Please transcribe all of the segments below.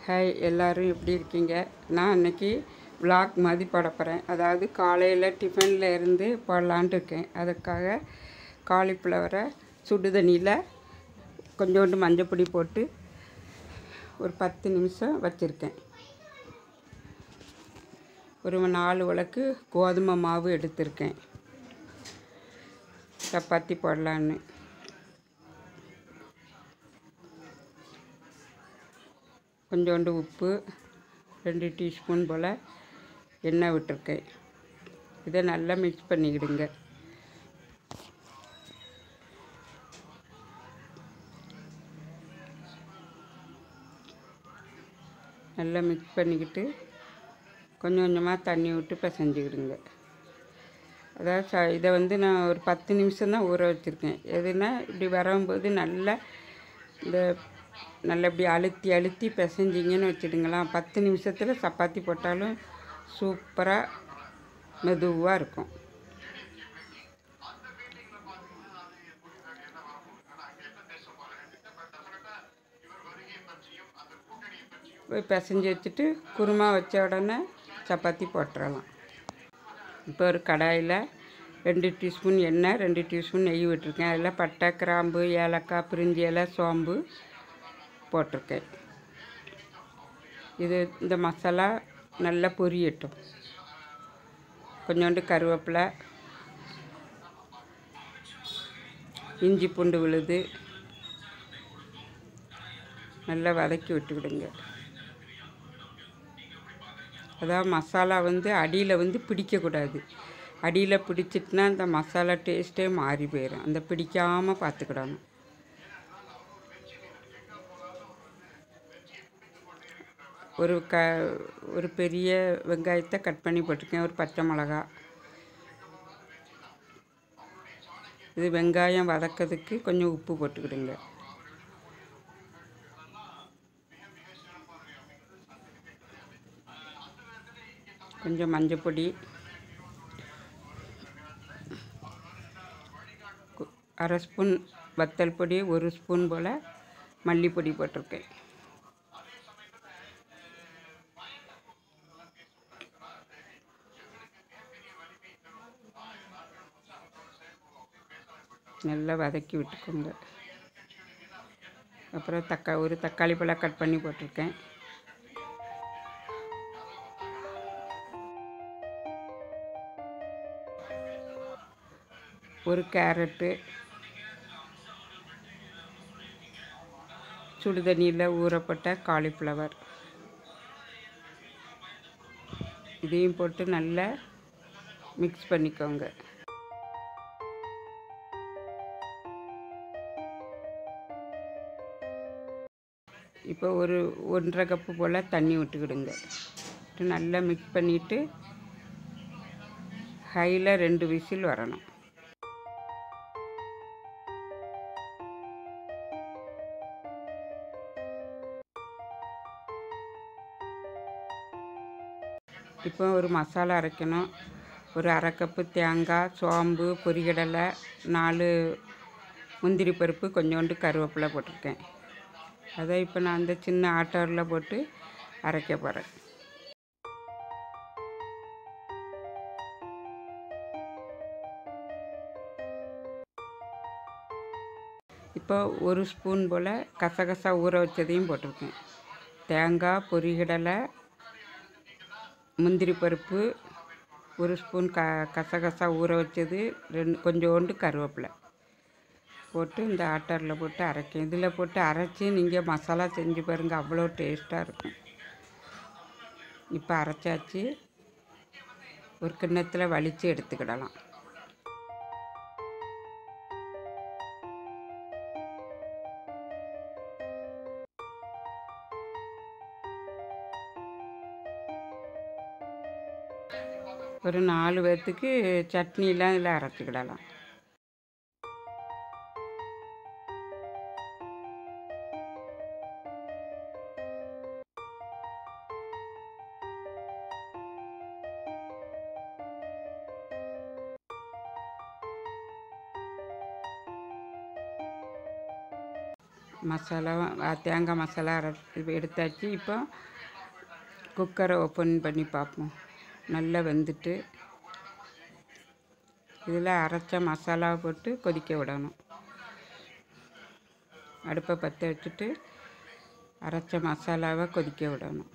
hi எல்லோரும் எப்படி இருக்கீங்க நான் இன்னைக்கு vlog மாதிரி போட போகிறேன் அதாவது காலையில் டிஃபனில் இருந்து போடலான்ட்டு இருக்கேன் அதுக்காக காலிஃப்ளவரை சுடு தண்ணியில் கொஞ்சோண்டு மஞ்சப்பொடி போட்டு ஒரு பத்து நிமிஷம் வச்சுருக்கேன் ஒரு நாலு உலக்கு கோதுமை மாவு எடுத்திருக்கேன் சப்பாத்தி போடலான்னு கொஞ்சோண்டு உப்பு ரெண்டு டீஸ்பூன் போல் எண்ணெய் விட்டுருக்கேன் இதை நல்லா மிக்ஸ் பண்ணிக்கிடுங்க நல்லா மிக்ஸ் பண்ணிக்கிட்டு கொஞ்சம் கொஞ்சமாக தண்ணி விட்டு பிசைஞ்சிக்கிடுங்க அதாவது ச இதை வந்து நான் ஒரு பத்து நிமிஷம் தான் ஊற வச்சுருக்கேன் எதுனா இப்படி வரும்போது நல்லா இந்த நல்லா இப்படி அழுத்தி அழுத்தி பிசைஞ்சிங்கன்னு வச்சுடுங்களேன் பத்து நிமிஷத்தில் சப்பாத்தி போட்டாலும் சூப்பராக மெதுவாக இருக்கும் போய் பிசைஞ்சு வச்சுட்டு குருமா வச்ச உடனே சப்பாத்தி போட்டுறலாம் இப்போ ஒரு கடாயில் ரெண்டு டீஸ்பூன் எண்ணெய் ரெண்டு டீஸ்பூன் நெய் விட்டுருக்கேன் அதில் பட்டை கிராம்பு ஏலக்காய் பிரிஞ்சி இலை சோம்பு போட்டிருக்கேன் இது இந்த மசாலா நல்லா பொரியட்டும் கொஞ்சோண்டு கருவேப்பிலை இஞ்சி பூண்டு விழுது நல்லா வதக்கி விட்டுக்கிடுங்க அதாவது மசாலா வந்து அடியில் வந்து பிடிக்கக்கூடாது அடியில் பிடிச்சிட்டுனா அந்த மசாலா டேஸ்ட்டே மாறி போயிடும் அந்த பிடிக்காமல் பார்த்துக்கிடணும் ஒரு க ஒரு பெரிய வெங்காயத்தை கட் பண்ணி போட்டிருக்கேன் ஒரு பச்சை மிளகா இது வெங்காயம் வதக்கிறதுக்கு கொஞ்சம் உப்பு போட்டுக்கிடுங்க கொஞ்சம் மஞ்சப்பொடி கு- அரை ஸ்பூன் வத்தல் பொடி ஒரு ஸ்பூன் போல் மல்லிப்பொடி போட்டிருக்கேன் நல்லா வதக்கி விட்டுக்கோங்க அப்புறம் தக்கா ஒரு தக்காளி பழம் கட் பண்ணி போட்டிருக்கேன் ஒரு கேரட்டு சுடு தண்ணியில் ஊறப்பட்ட காலிஃப்ளவர் இதையும் போட்டு நல்லா மிக்ஸ் பண்ணிக்கோங்க இப்போ ஒரு ஒன்றரை கப்பு போல் தண்ணி விட்டுக்கிடுங்க விட்டு நல்லா மிக்ஸ் பண்ணிவிட்டு ஹையில் ரெண்டு விசில் வரணும் இப்போ ஒரு மசாலா அரைக்கணும் ஒரு அரை கப்பு தேங்காய் சோம்பு பொரிகடலை நாலு முந்திரி பருப்பு கொஞ்சோண்டு கருவேப்பிலை போட்டிருக்கேன் அதை இப்போ நான் அந்த சின்ன ஆட்டோரில் போட்டு அரைக்க போகிறேன் இப்போ ஒரு ஸ்பூன் போல் கசகசா ஊற வச்சதையும் போட்டிருக்கேன் தேங்காய் பொரிகடலை முந்திரி பருப்பு ஒரு ஸ்பூன் க கசகசா ஊற வச்சது ரெண்டு கொஞ்சோண்டு கருவேப்பிலை போட்டு இந்த ஆட்டரில் போட்டு அரைக்கும் இதில் போட்டு அரைச்சி நீங்கள் மசாலா செஞ்சு பாருங்கள் அவ்வளோ டேஸ்ட்டாக இருக்கும் இப்போ அரைச்சாச்சு ஒரு கிண்ணத்தில் வலித்து எடுத்துக்கிடலாம் ஒரு நாலு பேர்த்துக்கு சட்னிலாம் இதில் அரைச்சிக்கிடலாம் மசாலா அஹ், தேங்காய் மசாலா அரை இது எடுத்தாச்சு இப்போ குக்கரை ஓப்பன் பண்ணி பார்ப்போம் நல்லா வெந்துட்டு இதில் அரைச்ச மசாலா போட்டு கொதிக்க விடணும் அடுப்பை பற்ற வச்சுட்டு அரைச்ச மசாலாவை கொதிக்க விடணும்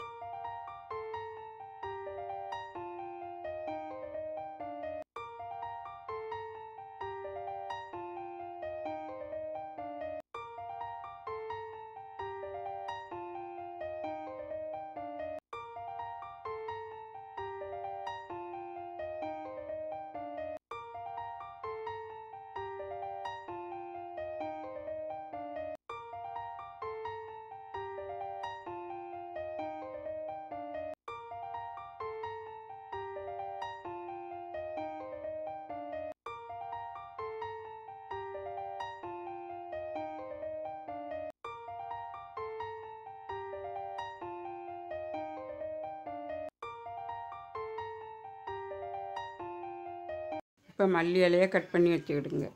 இப்போ மல்லி இலையை கட் பண்ணி வச்சுக்கிடுங்க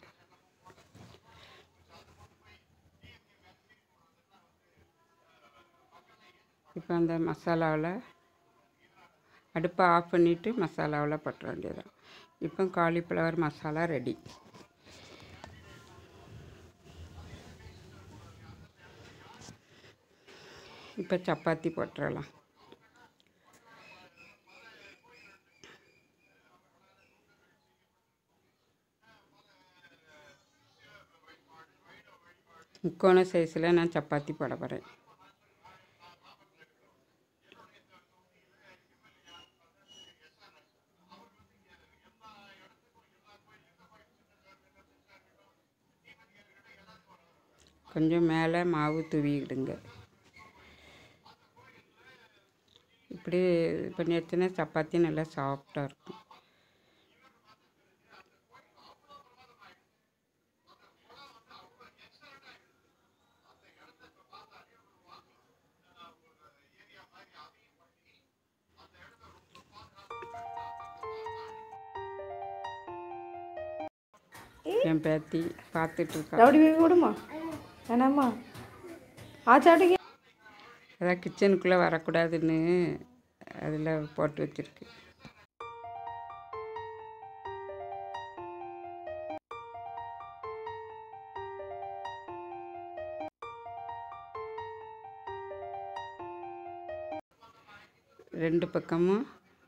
இப்போ அந்த மசாலாவில் அடுப்பை ஆஃப் பண்ணிவிட்டு மசாலாவில் பற்ற வேண்டியதான் இப்போ காலிஃப்ளவர் மசாலா ரெடி இப்போ சப்பாத்தி போட்டுறலாம் முக்கோண சைஸில் நான் சப்பாத்தி போட போகிறேன் கொஞ்சம் மேலே மாவு தூவிடுங்க இப்படி பண்ணியாச்சுன்னா சப்பாத்தி நல்லா சாஃப்டாக இருக்கும் என் பேத்தி பார்த்துட்டு இருக்கா ரவுடி பேபி விடுமா வேணாமா ஆச்சாட்டுக்கு அதான் கிச்சனுக்குள்ளே வரக்கூடாதுன்னு அதில் போட்டு வச்சிருக்கு ரெண்டு பக்கமும்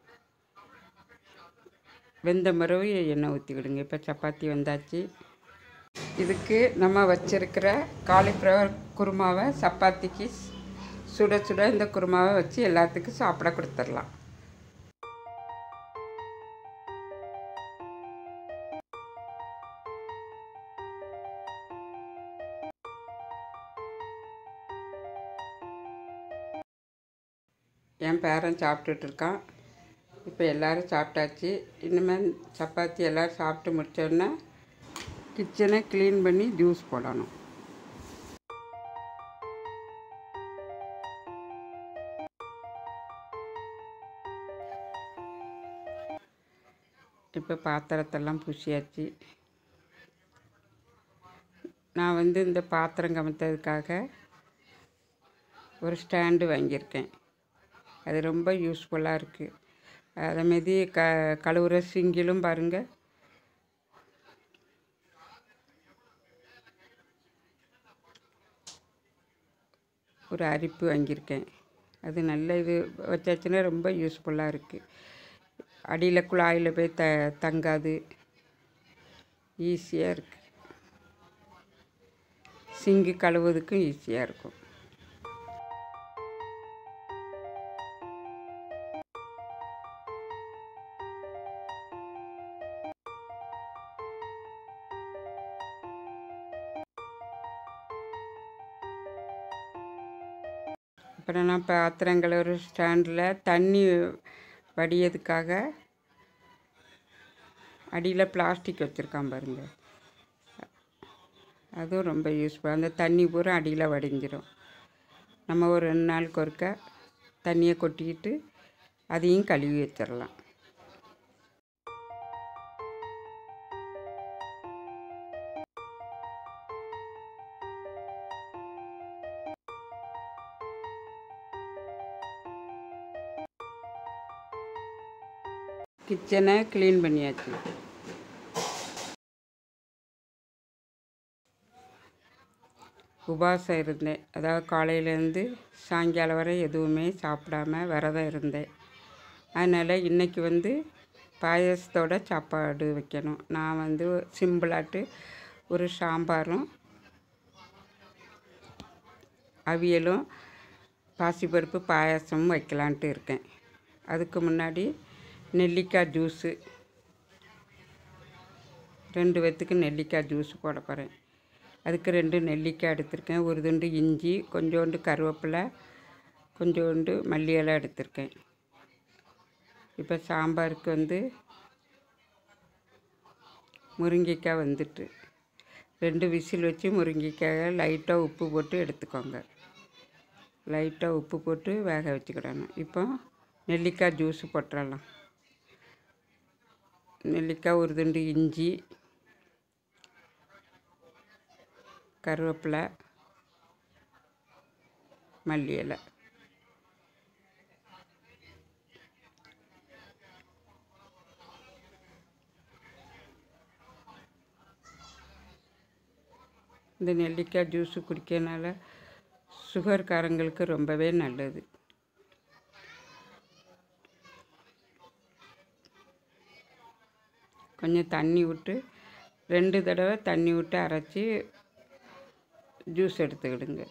வெந்த மரவு எண்ணெய் ஊற்றிக்கிடுங்க இப்போ சப்பாத்தி வந்தாச்சு இதுக்கு நம்ம வச்சிருக்கிற காலிஃப்ளவர் குருமாவை சப்பாத்திக்கு சுட சுட இந்த குருமாவை வச்சு எல்லாத்துக்கும் சாப்பிட கொடுத்துடலாம் என் பேரன் சாப்பிட்டுட்டு இருக்கான் இப்போ எல்லாரும் சாப்பிட்டாச்சு இனிமேல் சப்பாத்தி எல்லோரும் சாப்பிட்டு முடிச்சோடனே கிச்சனை க்ளீன் பண்ணி ஜூஸ் போடணும் இப்போ பாத்திரத்தெல்லாம் பூசியாச்சு நான் வந்து இந்த பாத்திரம் கமத்ததுக்காக ஒரு ஸ்டாண்டு வாங்கியிருக்கேன் அது ரொம்ப யூஸ்ஃபுல்லாக இருக்குது அதேமாரி க கழுவுற சிங்கிலும் பாருங்கள் ஒரு அரிப்பு வாங்கியிருக்கேன் அது நல்ல இது வச்சாச்சுன்னா ரொம்ப யூஸ்ஃபுல்லாக இருக்குது அடியில் குழாயில் போய் த தங்காது ஈஸியாக இருக்குது சிங்கு கழுவுறதுக்கும் ஈஸியாக இருக்கும் அப்புறம் நான் பாத்திரங்கள் ஒரு ஸ்டாண்டில் தண்ணி வடியதுக்காக அடியில் பிளாஸ்டிக் வச்சுருக்கான் பாருங்க அதுவும் ரொம்ப யூஸ்ஃபுல் அந்த தண்ணி பூரா அடியில் வடிஞ்சிரும் நம்ம ஒரு ரெண்டு நாளுக்கு ஒருக்க தண்ணியை கொட்டிக்கிட்டு அதையும் கழுவி வச்சிடலாம் கிச்சனை க்ளீன் பண்ணியாச்சு உபவாசம் இருந்தேன் அதாவது காலையிலேருந்து சாயங்காலம் வரை எதுவுமே சாப்பிடாம விரதம் இருந்தேன் அதனால் இன்றைக்கி வந்து பாயசத்தோட சாப்பாடு வைக்கணும் நான் வந்து சிம்பிளாட்டு ஒரு சாம்பாரும் அவியலும் பாசிப்பருப்பு பாயாசமும் வைக்கலான்ட்டு இருக்கேன் அதுக்கு முன்னாடி நெல்லிக்காய் ஜூஸு ரெண்டு பேர்த்துக்கு நெல்லிக்காய் ஜூஸ் போட போகிறேன் அதுக்கு ரெண்டு நெல்லிக்காய் எடுத்திருக்கேன் ஒரு துண்டு இஞ்சி கொஞ்சோண்டு கருவேப்பிலை கொஞ்சோண்டு மல்லி இலை எடுத்திருக்கேன் இப்போ சாம்பாருக்கு வந்து முருங்கைக்காய் வந்துட்டு ரெண்டு விசில் வச்சு முருங்கைக்காயை லைட்டாக உப்பு போட்டு எடுத்துக்கோங்க லைட்டாக உப்பு போட்டு வேக வச்சுக்கிடணும் இப்போ நெல்லிக்காய் ஜூஸ் போட்டுடலாம் நெல்லிக்காய் ஒரு துண்டு இஞ்சி கருவேப்பிலை மல்லி இலை இந்த நெல்லிக்காய் ஜூஸு குடிக்கிறதுனால சுகர்காரங்களுக்கு ரொம்பவே நல்லது கொஞ்சம் தண்ணி விட்டு ரெண்டு தடவை தண்ணி விட்டு அரைச்சி ஜூஸ் எடுத்துக்கிடுங்க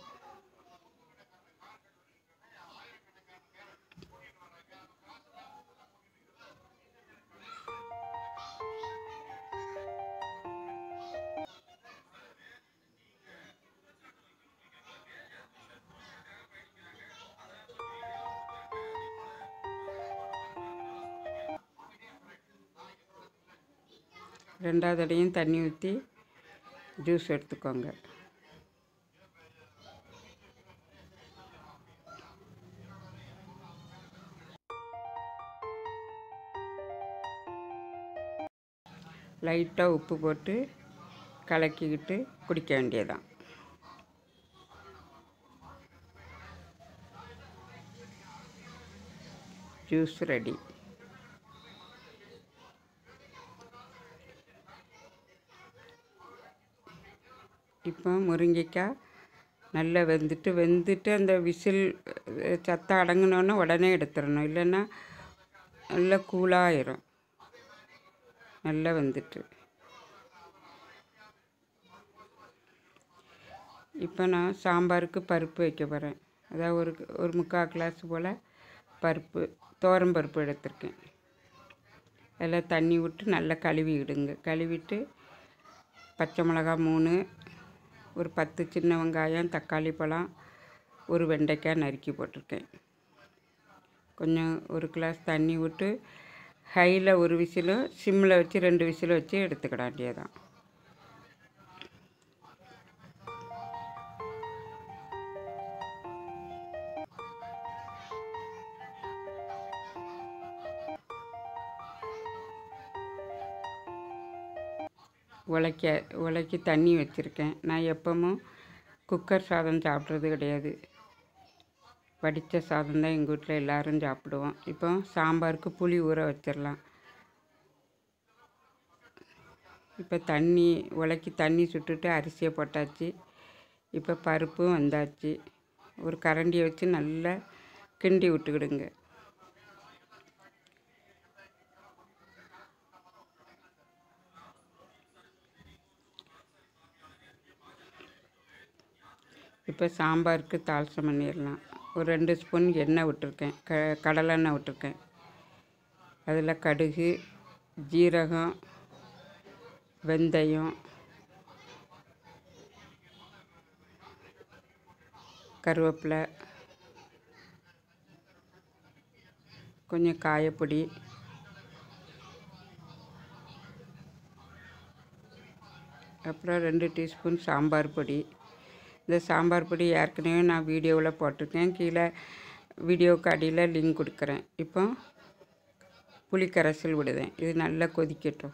ரெண்டாவது அடையும் தண்ணி ஊற்றி ஜூஸ் எடுத்துக்கோங்க லைட்டாக உப்பு போட்டு கலக்கிக்கிட்டு குடிக்க வேண்டியதான் ஜூஸ் ரெடி இப்போ முருங்கைக்காய் நல்லா வெந்துட்டு வெந்துட்டு அந்த விசில் அஹ், சத்தம் அடங்கினோன்னே உடனே எடுத்துடணும் இல்லைன்னா நல்லா கூலாயிரும் நல்லா வெந்துட்டு இப்போ நான் சாம்பாருக்கு பருப்பு வைக்க போகிறேன் அதாவது ஒரு ஒரு முக்கால் கிளாஸ் போல் பருப்பு தோரம் பருப்பு எடுத்திருக்கேன் எல்லாம் தண்ணி விட்டு நல்லா கழுவி விடுங்க கழுவிட்டு பச்சை மிளகா மூணு ஒரு பத்து சின்ன வெங்காயம் தக்காளி பழம் ஒரு வெண்டைக்காய் நறுக்கி போட்டிருக்கேன் கொஞ்சம் ஒரு கிளாஸ் தண்ணி விட்டு ஹையில் ஒரு விசிலும் சிம்மில் வச்சு ரெண்டு விசிலும் வச்சு எடுத்துக்கிட வேண்டியதான் உலைக்க உலைக்கு தண்ணி வச்சுருக்கேன் நான் எப்பவும் குக்கர் சாதம் சாப்பிட்றது கிடையாது வடித்த சாதம் தான் எங்கள் வீட்டில் எல்லோரும் சாப்பிடுவோம் இப்போ சாம்பாருக்கு புளி ஊற வச்சிடலாம் இப்போ தண்ணி உலைக்கு தண்ணி சுட்டுட்டு அரிசியை போட்டாச்சு இப்போ பருப்பும் வந்தாச்சு ஒரு கரண்டியை வச்சு நல்லா கிண்டி விட்டுக்கிடுங்க இப்போ சாம்பாருக்கு தாளிசம் பண்ணிடலாம் ஒரு ரெண்டு ஸ்பூன் எண்ணெய் விட்டுருக்கேன் க கடலெண்ணெய் விட்டுருக்கேன் அதில் கடுகு ஜீரகம் வெந்தயம் கருவேப்பிலை கொஞ்சம் காயப்பொடி அப்புறம் ரெண்டு டீஸ்பூன் சாம்பார் பொடி இந்த சாம்பார் பொடி ஏற்கனவே நான் வீடியோவில் போட்டிருக்கேன் கீழே வீடியோவுக்கு அடியில் லிங்க் கொடுக்குறேன் இப்போ புளி கரைசல் விடுதேன் இது நல்லா கொதிக்கட்டும்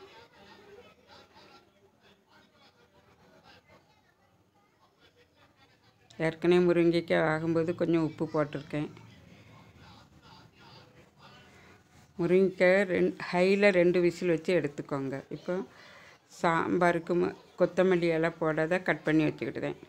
ஏற்கனவே முருங்கைக்காய் ஆகும்போது கொஞ்சம் உப்பு போட்டிருக்கேன் முருங்கைக்காய் ரெண் ஹையில் ரெண்டு விசில் வச்சு எடுத்துக்கோங்க இப்போ சாம்பாருக்கு மு- கொத்தமல்லி இலை போடாத கட் பண்ணி வச்சுக்கிட்டுதேன்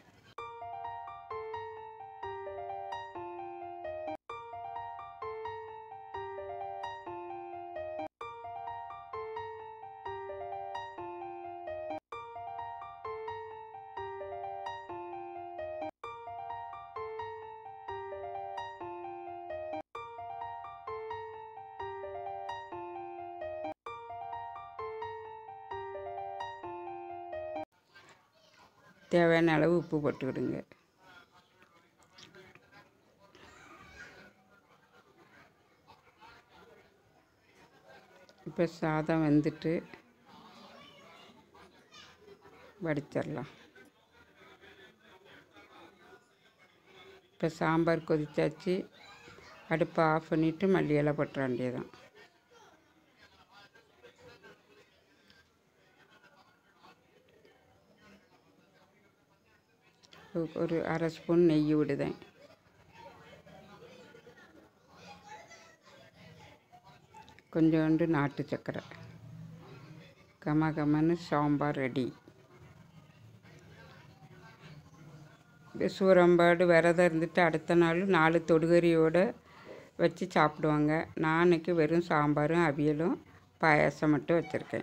தேவையான அளவு உப்பு போட்டுக்கிடுங்க இப்போ சாதம் வெந்துட்டு வடிச்சிடலாம் இப்போ சாம்பார் கொதிச்சாச்சு அடுப்பை ஆஃப் பண்ணிவிட்டு மல்லி இலை போட்டுற வேண்டியதான் ஒரு அரை ஸ்பூன் நெய் விடுதேன் கொஞ்சோண்டு நாட்டு சர்க்கரை கம கமன்னு சாம்பார் ரெடி சூரம்பாடு விரதம் இருந்துட்டு அடுத்த நாள் நாலு தொடுகறியோடு வச்சு சாப்பிடுவாங்க நான் அன்னைக்கு வெறும் சாம்பாரும் அவியலும் பாயாசம் மட்டும் வச்சுருக்கேன்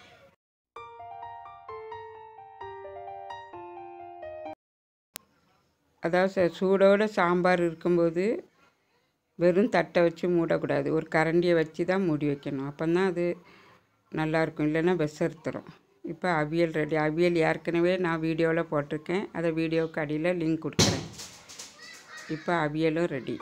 அதாவது ச- சூடோட சாம்பார் இருக்கும்போது வெறும் தட்டை வச்சு மூடக்கூடாது ஒரு கரண்டியை வச்சு தான் மூடி வைக்கணும் அப்போ தான் அது நல்லாயிருக்கும் இல்லைன்னா விசறுத்துரும் இப்போ அவியல் ரெடி அவியல் ஏற்கனவே நான் வீடியோவில் போட்டிருக்கேன் அதை வீடியோவுக்கு அடியில் லிங்க் கொடுக்குறேன் இப்போ அவியலும் ரெடி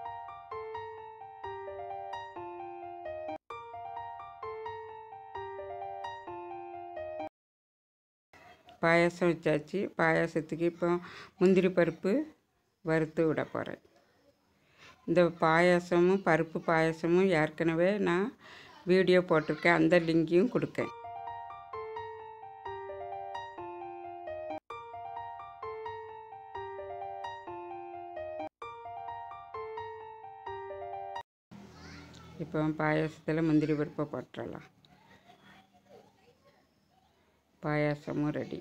பாயாசம் வச்சாச்சு பாயாசத்துக்கு இப்போ முந்திரி பருப்பு வறுத்து விட போகிறேன் இந்த பாயாசமும் பருப்பு பாயாசமும் ஏற்கனவே நான் வீடியோ போட்டிருக்கேன் அந்த லிங்கையும் கொடுக்கேன் இப்போ பாயாசத்தில் முந்திரி பருப்பை போட்டுடலாம் பாயாசமும் ரெடி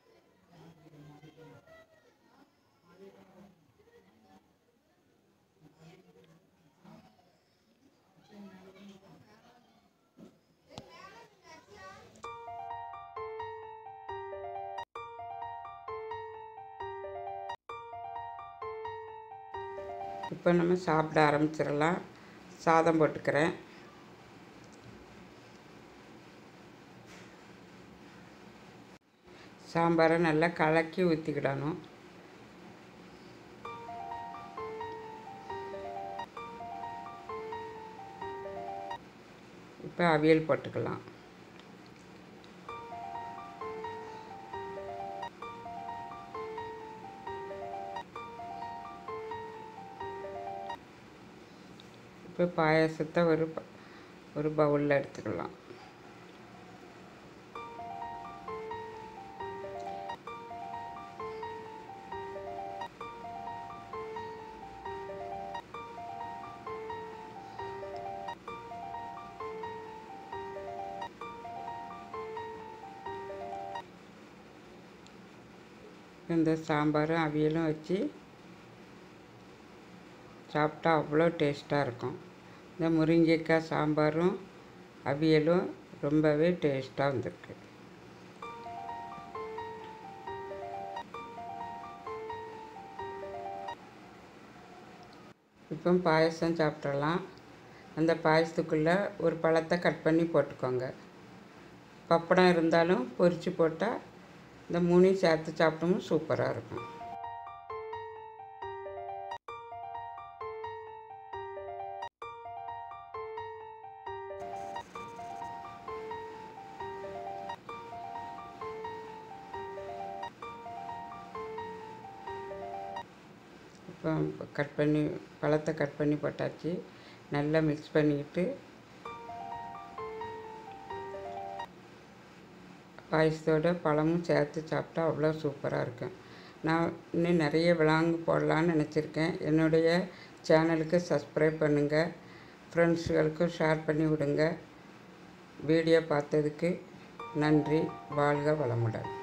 இப்போ நம்ம சாப்பிட ஆரம்பிச்சிடலாம் சாதம் போட்டுக்கிறேன் சாம்பாரை நல்லா கலக்கி ஊற்றிக்கிடணும் இப்போ அவியல் போட்டுக்கலாம் இப்போ பாயாசத்தை ஒரு ப- ஒரு பவுலில் எடுத்துக்கலாம் இந்த சாம்பாரும் அவியலும் வச்சு சாப்பிட்டா அவ்வளோ டேஸ்ட்டாக இருக்கும் இந்த முருங்கைக்காய் சாம்பாரும் அவியலும் ரொம்பவே டேஸ்ட்டாக வந்திருக்கு இப்போ பாயசம் சாப்பிட்றலாம் அந்த பாயசத்துக்குள்ளே ஒரு பழத்தை கட் பண்ணி போட்டுக்கோங்க பப்படம் இருந்தாலும் பொரித்து போட்டால் இந்த மூணையும் சேர்த்து சாப்பிட்டோம்னா சூப்பராக இருக்கும் இப்போ கட் பண்ணி பழத்தை கட் பண்ணி போட்டாச்சு நல்லா மிக்ஸ் பண்ணிக்கிட்டு பாயசத்தோட பழமும் சேர்த்து சாப்பிட்டா அவ்வளோ சூப்பராக இருக்கும் நான் இன்னும் நிறைய விலாங்கு போடலான்னு நினச்சிருக்கேன் என்னுடைய சேனலுக்கு சப்ஸ்கிரைப் பண்ணுங்கள் ஃப்ரெண்ட்ஸுகளுக்கும் ஷேர் பண்ணி விடுங்க வீடியோ பார்த்ததுக்கு நன்றி வாழ்க வளமுடன்